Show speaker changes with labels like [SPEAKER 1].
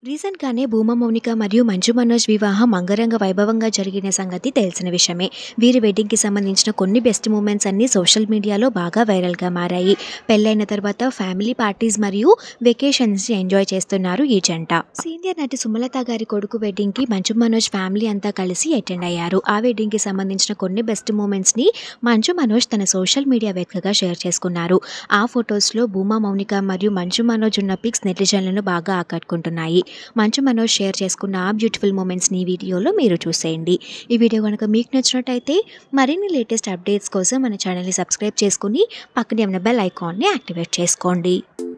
[SPEAKER 1] రీసెంట్‌గానే భూమా మౌనిక మరియు మంచు మనోజ్ వివాహం అంగరంగ వైభవంగా జరిగిన సంగతి తెలిసిన విషయమే. వీరి వెడ్డింగ్‌కి సంబంధించిన కొన్ని బెస్ట్ మూమెంట్స్ అన్నీ సోషల్ మీడియాలో బాగా వైరల్‌గా మారాయి. పెళ్లైన తర్వాత ఫ్యామిలీ పార్టీస్ మరియు వెకేషన్స్‌ని ఎంజాయ్ చేస్తున్నారు ఈ జంట. సీనియర్ నటి సుమలత గారి కొడుకు వెడ్డింగ్‌కి మంచు మనోజ్ ఫ్యామిలీ అంతా కలిసి అటెండ్ అయ్యారు. ఆ వెడ్డింగ్‌కి సంబంధించిన కొన్ని బెస్ట్ మూమెంట్స్‌ని మంచు మనోజ్ తన సోషల్ మీడియా వేదికగా షేర్ చేసుకున్నారు. ఆ ఫొటోస్‌లో భూమా మౌనిక మరియు మంచు మనోజ్ ఉన్న పిక్స్ నెటిజన్లను బాగా ఆకట్టుకుంటున్నాయి. మంచు మనోజ్ షేర్ చేసుకున్న ఆ బ్యూటిఫుల్ మూమెంట్స్‌ని ఈ వీడియోలో మీరు చూసేయండి. ఈ వీడియో గనుక మీకు నచ్చినట్టయితే మరిన్ని లేటెస్ట్ అప్డేట్స్ కోసం మన ఛానల్‌ని సబ్స్క్రైబ్ చేసుకొని పక్కనే ఉన్న బెల్ ఐకాన్‌ని యాక్టివేట్ చేసుకోండి.